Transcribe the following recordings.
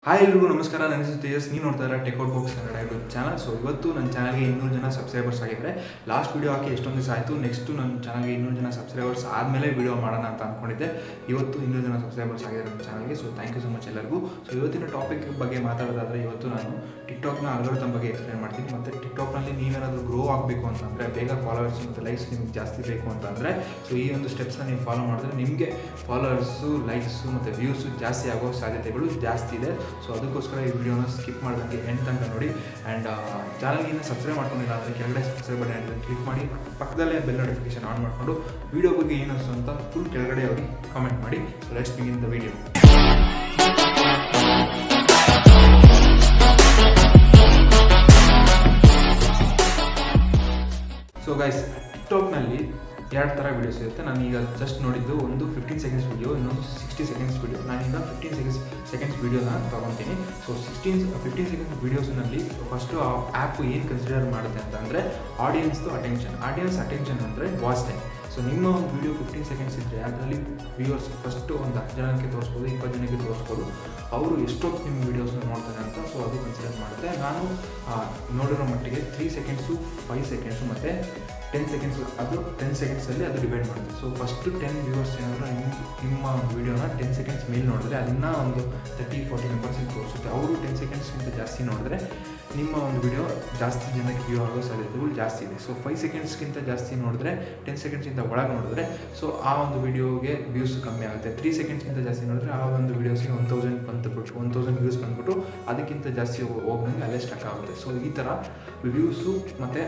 hi ಎಲ್ರಿಗೂ ನಮಸ್ಕಾರ ನನ್ನ ಹೆಸರು ತೇಜಸ್ ನೀವು ನೋಡ್ತಾ ಇರೋ tech out box Kannada YouTube channel so ಇವತ್ತು ನನ್ನ ಚಾನಲ್ಗೆ ಇನ್ನೂರು ಜನ ಸಬ್ಸ್ಕ್ರೈಬರ್ಸ್ ಆಗಿದ್ದಾರೆ ಲಾಸ್ಟ್ ವೀಡಿಯೋ ಹಾಕಿ ಎಷ್ಟೊಂದು ದಿವಸ ಆಯಿತು ನೆಕ್ಸ್ಟು ನನ್ನ ಚಾನಲ್ಗೆ ಇನ್ನೂರು ಜನ ಸಬ್ಸ್ಕ್ರೈಬರ್ಸ್ ಆದಮೇಲೆ ವೀಡಿಯೋ ಮಾಡೋಣ ಅಂತ ಅಂದ್ಕೊಂಡಿದ್ದೆ ಇವತ್ತು ಇನ್ನೂರು ಜನ ಸಬ್ಸ್ಕ್ರೈಬರ್ಸ್ ಆಗಿದ್ದಾರೆ ನನ್ನ ಚಾನಲ್ಗೆ so thank you so much ಎಲ್ಲರಿಗೂ ಸೊ ಇವತ್ತಿನ ಟಾಪಿಕ್ ಬಗ್ಗೆ ಮಾತಾಡೋದಾದರೆ ಇವತ್ತು ನಾನು ಟಿಕ್ಟಾಕ್ನ ಅಲ್ಗೋರಿತಮ್ ಬಗ್ಗೆ ಎಕ್ಸ್ಪ್ಲೇನ್ ಮಾಡ್ತೀನಿ ಮತ್ತು ಟಿಕ್ಟಾಕ್ನಲ್ಲಿ ನೀವೇನಾದರೂ ಗ್ರೋ ಆಗಬೇಕು ಅಂತಂದರೆ ಬೇಗ ಫಾಲೋವರ್ಸ್ ಮತ್ತು ಲೈಕ್ಸ್ ನಿಮ್ಗೆ ಜಾಸ್ತಿ ಬೇಕು ಅಂತಂದರೆ ಸೊ ಈ ಒಂದು ಸ್ಟೆಪ್ಸ್ನ ನೀವು ಫಾಲೋ ಮಾಡಿದ್ರೆ ನಿಮಗೆ ಫಾಲೋವರ್ಸು ಲೈಕ್ಸು ಮತ್ತು ವ್ಯೂಸು ಜಾಸ್ತಿ ಆಗೋ ಸಾಧ್ಯತೆಗಳು ಜಾಸ್ತಿ ಇದೆ ಸೊ ಅದಕ್ಕೋಸ್ಕರ ಈ ವಿಡಿಯೋನ ಸ್ಕಿಪ್ ಮಾಡ್ದಂಗೆ ಎಂಡ್ ತನಕ ನೋಡಿ ಆ್ಯಂಡ್ ಚಾನಲ್ಗಿನ್ನ ಸಬ್ಸ್ಕ್ರೈಬ್ ಮಾಡ್ಕೊಂಡಿಲ್ಲ ಅಂದರೆ ಕೆಳಗಡೆ ಸಬ್ಸ್ಕ್ರೈಬ್ ಬಟನ್ ಕ್ಲಿಕ್ ಮಾಡಿ ಪಕ್ಕದಲ್ಲೇ ಬೆಲ್ ನೋಟಿಫಿಕೇಶನ್ ಆನ್ ಮಾಡಿಕೊಂಡು ವಿಡಿಯೋ ಬಗ್ಗೆ ಏನು ಅನಿಸ್ತು ಅಂತ ಫುಲ್ ಕೆಳಗಡೆ ಅವ್ರಿಗೆ ಕಾಮೆಂಟ್ ಮಾಡಿ so let's begin the video so guys ಟಿಕ್ಟಾಕ್ನಲ್ಲಿ ಎರಡು ಥರ ವೀಡಿಯೋಸ್ ಇರುತ್ತೆ ನಾನು ಈಗ ಜಸ್ಟ್ ನೋಡಿದ್ದು ಒಂದು ಫಿಫ್ಟೀನ್ ಸೆಕೆಂಡ್ಸ್ ವೀಡಿಯೋ ಇನ್ನೊಂದು ಸಿಕ್ಸ್ಟಿ ಸೆಕೆಂಡ್ಸ್ ವೀಡಿಯೋ ನಾನೀಗ ಫಿಫ್ಟೀನ್ ಸೆಕೆಂಡ್ಸ್ ಸೆಕೆಂಡ್ಸ್ ವೀಡಿಯೋನ ತೊಗೊತೀನಿ ಸೊ ಸಿಕ್ಸ್ಟೀನ್ ಫಿಫ್ಟೀನ್ ಸೆಕೆಂಡ್ಸ್ ವೀಡಿಯೋಸ್ನಲ್ಲಿ ಫಸ್ಟು ಆ ಆ್ಯಪ್ ಏನು ಕನ್ಸಿಡರ್ ಮಾಡುತ್ತೆ ಅಂತ ಅಂದರೆ ಆಡಿಯನ್ಸ್ದು ಅಟೆನ್ಷನ್ ಆಡಿಯನ್ಸ್ ಅಟೆನ್ಷನ್ ಅಂದರೆ ವಾಚ್ ಟೈಮ್ ಸೊ ನಿಮ್ಮ ಒಂದು ವೀಡಿಯೋ ಫಿಫ್ಟೀನ್ ಸೆಕೆಂಡ್ಸ್ ಇದ್ದರೆ ಅದರಲ್ಲಿ ವ್ಯೂವರ್ಸ್ ಫಸ್ಟು ಒಂದು ಹತ್ತು ಜನಕ್ಕೆ ತೋರಿಸ್ಬೋದು ಇಪ್ಪತ್ತು ಜನಕ್ಕೆ ತೋರಿಸ್ಬೋದು ಅವರು ಎಷ್ಟೊತ್ತು ನಿಮ್ಮ ವೀಡಿಯೋಸ್ನ ನೋಡ್ತಾರೆ ಅಂತ ಸೊ ಅದು ಕನ್ಸಿಡರ್ ಮಾಡುತ್ತೆ ನಾನು ನೋಡಿರೋ ಮಟ್ಟಿಗೆ ತ್ರೀ ಸೆಕೆಂಡ್ಸು ಫೈವ್ ಸೆಕೆಂಡ್ಸು ಮತ್ತು ಟೆನ್ ಸೆಕೆಂಡ್ಸ್ ಅದು ಟೆನ್ ಸೆಕೆಂಡ್ಸಲ್ಲಿ ಅದು ಡಿವೈಡ್ ಮಾಡುತ್ತೆ ಸೊ ಫಸ್ಟು ಟೆನ್ ವ್ಯೂವರ್ಸ್ ಏನಾದರೂ ನಿಮ್ಮ ನಿಮ್ಮ ವೀಡಿಯೋನ ಟೆನ್ ಸೆಕೆಂಡ್ಸ್ ಮೇಲೆ ನೋಡಿದ್ರೆ ಅದನ್ನು ಒಂದು ತರ್ಟಿ ಫಾರ್ಟಿ ಮೆಂಬರ್ಸಿಗೆ ತೋರಿಸುತ್ತೆ ಅವರು ಟೆನ್ ಸೆಕೆಂಡ್ಸ್ಗಿಂತ ಜಾಸ್ತಿ ನೋಡಿದ್ರೆ ನಿಮ್ಮ ಒಂದು ವಿಡಿಯೋ ಜಾಸ್ತಿ ಜನಕ್ಕೆ ವ್ಯೂ ಆಗೋ ಸಾಧ್ಯತೆಗಳು ಜಾಸ್ತಿ ಇದೆ ಸೊ ಫೈವ್ ಸೆಕೆಂಡ್ಸ್ಗಿಂತ ಜಾಸ್ತಿ ನೋಡಿದ್ರೆ ಟೆನ್ ಸೆಕೆಂಡ್ಸ್ಗಿಂತ ಒಳಗೆ ನೋಡಿದ್ರೆ ಸೊ ಆ ಒಂದು ವಿಡಿಯೋಗೆ ವ್ಯೂಸ್ ಕಮ್ಮಿ ಆಗುತ್ತೆ ತ್ರೀ ಸೆಕೆಂಡ್ಸ್ಗಿಂತ ಜಾಸ್ತಿ ನೋಡಿದ್ರೆ ಆ ಒಂದು ವಿಡಿಯೋಸ್ಗೆ ಒನ್ ತೌಸಂಡ್ ಬಂದುಬಿಟ್ಟು ಒನ್ ತೌಸಂಡ್ ವ್ಯೂಸ್ ಬಂದ್ಬಿಟ್ಟು ಅದಕ್ಕಿಂತ ಜಾಸ್ತಿ ಹೋಗ್ದಂಗೆ ಅಲ್ಲೇ ಸ್ಟಕ್ ಆಗುತ್ತೆ ಸೊ ಈ ಥರ ವ್ಯೂಸು ಮತ್ತು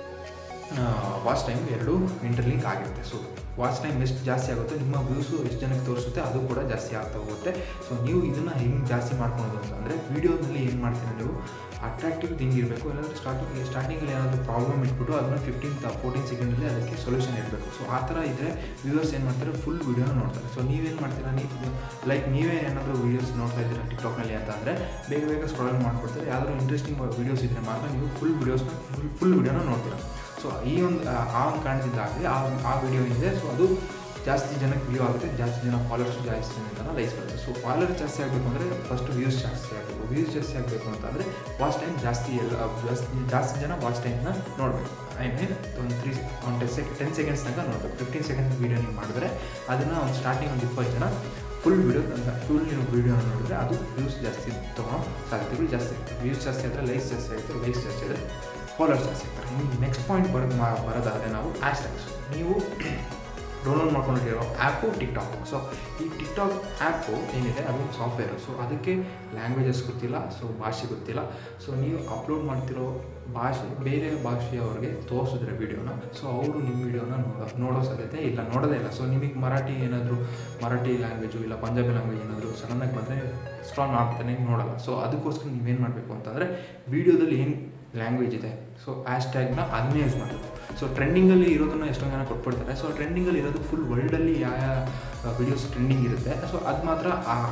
ವಾಚ್ ಟೈಮ್ ಎರಡು ಇಂಟರ್ಲಿಂಕ್ ಆಗಿರುತ್ತೆ ಸೊ ವಾಚ್ ಟೈಮ್ ಎಷ್ಟು ಜಾಸ್ತಿ ಆಗುತ್ತೆ ನಿಮ್ಮ ವ್ಯೂಸು ಎಷ್ಟು ಜನಕ್ಕೆ ತೋರಿಸುತ್ತೆ ಅದು ಕೂಡ ಜಾಸ್ತಿ ಆಗ್ತಾ ಹೋಗುತ್ತೆ ಸೊ ನೀವು ಇದನ್ನು ಹೆಂಗೆ ಜಾಸ್ತಿ ಮಾಡ್ಕೊಳೋದು ಅಂತಂದರೆ ವೀಡಿಯೋದಲ್ಲಿ ಏನು ಮಾಡ್ತೀರಾ ನೀವು ಅಟ್ರಾಕ್ಟಿವ್ ಥಿಂಗ್ ಇರಬೇಕು ಇಲ್ಲಾಂದರೆ ಸ್ಟಾರ್ಟಿಂಗ್ ಸ್ಟಾರ್ಟಿಂಗಲ್ಲಿ ಏನಾದರೂ ಪ್ರಾಬ್ಲಮ್ ಇಟ್ಬಿಟ್ಟು ಅದನ್ನು ಫಿಫ್ಟೀನ್ ಫೋರ್ಟೀನ್ ಸೆಕೆಂಡಲ್ಲಿ ಅದಕ್ಕೆ ಸೊಲ್ಯೂಷನ್ ಇರಬೇಕು ಸೊ ಆ ಥರ ಇದ್ದರೆ ವ್ಯೂವರ್ಸ್ ಏನು ಮಾಡ್ತಾರೆ ಫುಲ್ ವೀಡಿಯೋನ ನೋಡ್ತಾರೆ ಸೊ ನೀವೇನು ಮಾಡ್ತೀರಾ ನೀವು ಲೈಕ್ ನೀವೇ ಏನಾದರೂ ವೀಡಿಯೋಸ್ ನೋಡ್ತಾ ಇದ್ದೀರಾ ಟಿಕ್ಟಾಕ್ನಲ್ಲಿ ಅಂತ ಅಂದರೆ ಬೇಗ ಬೇಗ ಸ್ಕ್ರಾಲ್ ಮಾಡ್ಕೊಡ್ತಾರೆ ಯಾವ್ದಾದ್ರು ಇಂಟ್ರೆಸ್ಟಿಂಗ್ ವೀಡಿಯೋಸ್ ಇದ್ದರೆ ಮಾತ್ರ ನೀವು ಫುಲ್ ವೀಡಿಯೋಸ್ನ ಫುಲ್ ಫುಲ್ ವೀಡಿಯೋನ ನೋಡ್ತೀರಾ ಸೊ ಈ ಒಂದು ಆ ಒಂದು ಕಾರಣದಿಂದಾಗಲಿ ಆ ಆ ವಿಡಿಯೋ ಏನಿದೆ ಸೊ ಅದು ಜಾಸ್ತಿ ಜನಕ್ಕೆ ವ್ಯೂ ಆಗುತ್ತೆ ಜಾಸ್ತಿ ಜನ ಫಾಲೋವರ್ಸ್ ಜಾಸ್ತಿ ಜನ ಲೈಕ್ಸ್ ಬರುತ್ತೆ ಸೊ ಫಾಲೋವರ್ಸ್ ಜಾಸ್ತಿ ಆಗಬೇಕು ಅಂದರೆ ಫಸ್ಟ್ ವ್ಯೂಸ್ ಜಾಸ್ತಿ ಆಗಬೇಕು ವ್ಯೂಸ್ ಜಾಸ್ತಿ ಆಗಬೇಕು ಅಂತಂದರೆ ವಾಚ್ ಟೈಮ್ ಜಾಸ್ತಿ ಎಲ್ಲ ಜಾಸ್ತಿ ಜಾಸ್ತಿ ಜನ ವಾಚ್ ಟೈಮ್ನ ನೋಡಬೇಕು ಐ ಮೀನ್ ಒಂದು ತ್ರೀ ಒಂದು ಟೆನ್ ಸೆಕೆ ಟೆನ್ ಸೆಕೆಂಡ್ಸ್ ತನಕ ನೋಡಬೇಕು ಫಿಫ್ಟೀನ್ ಸೆಕೆಂಡ್ಸ್ ವೀಡಿಯೋ ನೀವು ಮಾಡಿದ್ರೆ ಅದನ್ನು ಒಂದು ಸ್ಟಾರ್ಟಿಂಗ್ ಒಂದು ಇಪ್ಪತ್ತು ಜನ ಫುಲ್ ವೀಡಿಯೋ ಫುಲ್ ನೀವು ವೀಡಿಯೋನ ನೋಡಿದ್ರೆ ಅದು ವ್ಯೂಸ್ ಜಾಸ್ತಿ ತೊಗೊಳೋ ಸಾಧ್ಯತೆಗಳು ಜಾಸ್ತಿ ಆಗುತ್ತೆ ವ್ಯೂಸ್ ಜಾಸ್ತಿ ಆದರೆ ಲೈಕ್ಸ್ ಜಾಸ್ತಿ ಆಗುತ್ತೆ ಲೈಕ್ಸ್ ಜಾಸ್ತಿ ಆದರೆ ಫಾಲೋವರ್ಸ್ ಜಾಸ್ತಿ ಆಗ್ತಾರೆ ಇನ್ನು ನೆಕ್ಸ್ಟ್ ಪಾಯಿಂಟ್ ಬರೋದು ಬರೋದಾದರೆ ನಾವು ಆ್ಯಶ್ ಟ್ಯಾಗ್ಸ್ ನೀವು ಡೌನ್ಲೋಡ್ ಮಾಡ್ಕೊಂಡಿರೋ ಆ್ಯಪು ಟಿಕ್ಟಾಕ್ ಸೊ ಈ ಟಿಕ್ಟಾಕ್ ಆ್ಯಪು ಏನಿದೆ ಅದು ಸಾಫ್ಟ್ವೇರು ಸೊ ಅದಕ್ಕೆ ಲ್ಯಾಂಗ್ವೇಜಸ್ ಗೊತ್ತಿಲ್ಲ ಸೊ ಭಾಷೆ ಗೊತ್ತಿಲ್ಲ ಸೊ ನೀವು ಅಪ್ಲೋಡ್ ಮಾಡ್ತಿರೋ ಭಾಷೆ ಬೇರೆ ಭಾಷೆಯವ್ರಿಗೆ ತೋರಿಸಿದ್ರೆ ವೀಡಿಯೋನ ಸೊ ಅವರು ನಿಮ್ಮ ವೀಡಿಯೋನ ನೋಡೋ ನೋಡೋ ಸಾಧ್ಯತೆ ಇಲ್ಲ ನೋಡೋದೇ ಇಲ್ಲ ಸೊ ನಿಮಗೆ ಮರಾಠಿ ಏನಾದರೂ ಮರಾಠಿ ಲ್ಯಾಂಗ್ವೇಜು ಇಲ್ಲ ಪಂಜಾಬಿ ಲ್ಯಾಂಗ್ವೇಜ್ ಏನಾದರೂ ಸಡನ್ನಾಗಿ ಬಂದರೆ ಸ್ಕ್ರಾಲ್ ಮಾಡ್ತಾನೆ ನೋಡೋಲ್ಲ ಸೊ ಅದಕ್ಕೋಸ್ಕರ ನೀವೇನು ಮಾಡಬೇಕು ಅಂತಂದರೆ ವೀಡಿಯೋದಲ್ಲಿ ಏನು ಲ್ಯಾಂಗ್ವೇಜ್ ಇದೆ ಸೊ ಹ್ಯಾಶ್ ಟ್ಯಾಗ್ನ ಅದನ್ನೇ ಯೂಸ್ ಮಾಡಬೇಕು ಸೊ ಟ್ರೆಂಡಿಂಗಲ್ಲಿ ಇರೋದನ್ನು ಎಷ್ಟೊಂದು ಜನ ಕೊಟ್ಬಿಡ್ತಾರೆ ಸೊ ಟ್ರೆಂಡಿಂಗಲ್ಲಿ ಇರೋದು ಫುಲ್ ವರ್ಲ್ಡಲ್ಲಿ ಯಾವ ಯಾವ ವೀಡಿಯೋಸ್ ಟ್ರೆಂಡಿಂಗ್ ಇರುತ್ತೆ ಸೊ ಅದು ಮಾತ್ರ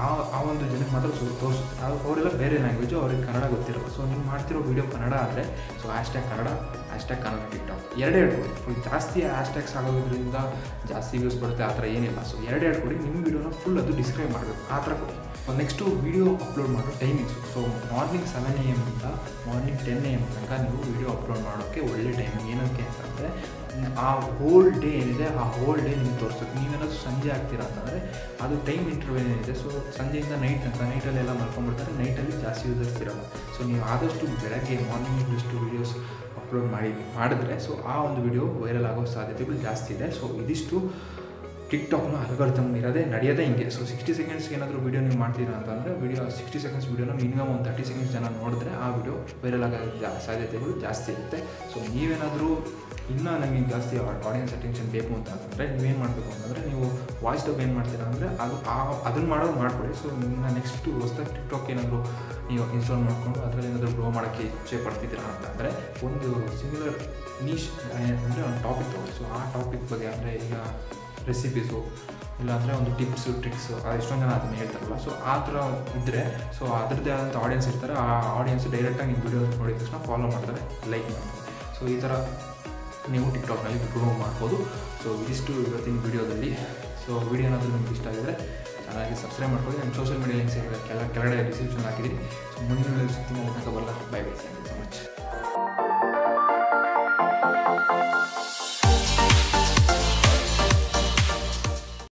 ಆ ಒಂದು ಜನಕ್ಕೆ ಮಾತ್ರ ತೋರಿಸುತ್ತೆ ಅವರೆಲ್ಲ ಬೇರೆ ಲ್ಯಾಂಗ್ವೇಜು ಅವ್ರಿಗೆ ಕನ್ನಡ ಗೊತ್ತಿರಲ್ಲ ಸೊ ನೀವು ಮಾಡ್ತಿರೋ ವೀಡಿಯೋ ಕನ್ನಡ ಆದರೆ so hash tag Kannada hash tag Kannada TikTok ಎರಡೇ ಹೇಳ್ಕೊಡಿ ಫುಲ್ ಜಾಸ್ತಿ ಹ್ಯಾಶ್ ಟ್ಯಾಗ್ಸ್ ಆಗೋದ್ರಿಂದ ಜಾಸ್ತಿ ವ್ಯೂಸ್ ಬರುತ್ತೆ ಆ ಥರ ಏನಿಲ್ಲ ಸೊ ಎರಡೇ ಹೇಳ್ಕೊಡಿ ನಿಮ್ಮ ವೀಡಿಯೋನ ಫುಲ್ ಅದು ಡಿಸ್ಕ್ರೈಬ್ ಮಾಡಬೇಕು ಆ ಥರ ಕೊಡಿ ನೆಕ್ಸ್ಟು ವೀಡಿಯೋ ಅಪ್ಲೋಡ್ ಮಾಡೋ timings so morning seven A ಎಮ್ಮಿಂದ ಮಾರ್ನಿಂಗ್ ಟೆನ್ ಎ ಎಮ್ ತನಕ ನೀವು ವೀಡಿಯೋ ಅಪ್ಲೋಡ್ ಮಾಡೋಕ್ಕೆ ಒಳ್ಳೆ ಟೈಮಿಂಗ್ ಏನಕ್ಕೆ ಅಂತಂದರೆ ಆ ಹೋಲ್ ಡೇ ಏನಿದೆ ಆ ಹೋಲ್ ಡೇ ನಿಮ್ಗೆ ತೋರಿಸುತ್ತೆ ನೀವೇನಾದರೂ ಸಂಜೆ ಆಗ್ತೀರಾ ಅಂತಂದರೆ ಅದು ಟೈಮ್ ಇಂಟರ್ವ್ಯೂ ಏನಿದೆ ಸೊ ಸಂಜೆಯಿಂದ ನೈಟ್ ತನಕ ನೈಟಲ್ಲೆಲ್ಲ ಮಲ್ಕೊಂಡ್ಬಿಡ್ತಾರೆ ನೈಟಲ್ಲಿ ಜಾಸ್ತಿ ಯೂಸರ್ಸ್ ಇರೋಲ್ಲ ಸೊ ನೀವು ಆದಷ್ಟು ಬೆಳಗ್ಗೆ ಮಾರ್ನಿಂಗ್ ಇಷ್ಟು ವೀಡಿಯೋಸ್ ಅಪ್ಲೋಡ್ ಮಾಡಿ ಮಾಡಿದ್ರೆ ಸೊ ಆ ಒಂದು ವಿಡಿಯೋ ವೈರಲ್ ಆಗೋ ಸಾಧ್ಯತೆಗಳು ಜಾಸ್ತಿ ಇದೆ ಸೊ ಇದಿಷ್ಟು ಟಿಕ್ಟಾಕ್ನ ಅಲ್ಗಾರಿತಮ್ ಇರೋದೇ ನಡೆಯೋದೇ ಹಿಂಗೆ ಸೊ ಸಿಕ್ಸ್ಟಿ ಸೆಕೆಂಡ್ಸ್ಗೆ ಏನಾದರೂ ವೀಡಿಯೋ ನೀವು ಮಾಡ್ತೀರಾ ಅಂತಂದರೆ ವೀಡಿಯೋ ಸಿಕ್ಸ್ಟಿ ಸೆಕೆಂಡ್ಸ್ ವೀಡಿಯೋನ ಮಿನಿಮಮ್ ಒಂದು ತರ್ಟಿ ಸೆಕೆಂಡ್ಸ್ ಜನ ನೋಡಿದ್ರೆ ಆ ವಿಡಿಯೋ ವೈರಲ್ ಆಗೋ ಜಾ ಸಾಧ್ಯತೆಗಳು ಜಾಸ್ತಿ ಇರುತ್ತೆ ಸೊ ನೀವೇನಾದರೂ ಇನ್ನೂ ನಮಗೆ ಜಾಸ್ತಿ ಆಡಿಯನ್ಸ್ ಅಟೆನ್ಷನ್ ಬೇಕು ಅಂತ ಅಂತಂದರೆ ನೀವೇನು ಮಾಡಬೇಕು ಅಂತಂದರೆ ನೀವು ವಾಯ್ಸ್ ಡಬ್ ಏನು ಮಾಡ್ತೀರಾ ಅಂದರೆ ಅದು ಆ ಅದನ್ನು ಮಾಡೋದು ಮಾಡ್ಕೊಳ್ಳಿ ಸೊ ಇನ್ನು ನೆಕ್ಸ್ಟು ಹೊಸ್ದಾಗಿ ಟಿಕ್ಟಾಕ್ ಏನಾದರೂ ನೀವು ಇನ್ಸ್ಟಾಲ್ ಮಾಡಿಕೊಂಡು ಅದರಲ್ಲಿ ಏನಾದರೂ ಗ್ರೋ ಮಾಡೋಕ್ಕೆ ಇಚ್ಛೆ ಪಡ್ತಿದ್ದೀರಾ ಅಂತಂದರೆ ಒಂದು ಸಿಮಿಲರ್ ನೀಶ್ ಅಂದರೆ ಒಂದು ಟಾಪಿಕ್ ತಗೊಳ್ಳಿ ಸೊ ಆ ಟಾಪಿಕ್ ಬಗ್ಗೆ ಅಂದರೆ ಈಗ ರೆಸಿಪೀಸು ಇಲ್ಲಾಂದರೆ ಒಂದು ಟಿಪ್ಸು ಟ್ರಿಕ್ಸು ಎಷ್ಟೊಂದು ಜನ ಅದನ್ನು ಹೇಳ್ತಾರಲ್ಲ ಸೊ ಆ ಥರ ಇದ್ದರೆ ಸೊ ಅದರದ್ದೇ ಆದಂಥ ಆಡಿಯನ್ಸ್ ಇರ್ತಾರೆ ಆ ಆಡಿಯನ್ಸ್ ಡೈರೆಕ್ಟಾಗಿ ನಿಮ್ಮ ವಿಡಿಯೋಸ್ ನೋಡಿದ ತಕ್ಷಣ ಫಾಲೋ ಮಾಡ್ತಾರೆ ಲೈಕ್ ಮಾಡ್ತಾರೆ ಸೊ ಈ ಥರ ನೀವು ಟಿಕ್ಟಾಕ್ನಲ್ಲಿ ಗ್ರೋ ಮಾಡ್ಬೋದು ಸೊ ಇದಿಷ್ಟು ಇವತ್ತಿನ ವೀಡಿಯೋದಲ್ಲಿ ಸೊ ವಿಡಿಯೋ ಏನಾದರೂ ನಿಮ್ಗೆ ಇಷ್ಟ ಆಗಿದರೆ ಚಾನಲ್ ಆಗಿ ಸಬ್ಸ್ಕ್ರೈಬ್ ಮಾಡ್ಕೊಳ್ಳಿ ನನ್ನ ಸೋಷಿಯಲ್ ಮೀಡಿಯಾ ಲಿಂಕ್ಸ್ ಕೆಲ ಕೆಳಗಡೆ ಡಿಸ್ಕ್ರಿಪ್ಷನ್ ಹಾಕಿದ್ದೀನಿ ಸೊ ಮುಂದಿನ ಸಿಗ್ತೀನಿ ಅಲ್ಲಿ ತನಕ ಬರಲ್ಲ bye bye thank you so much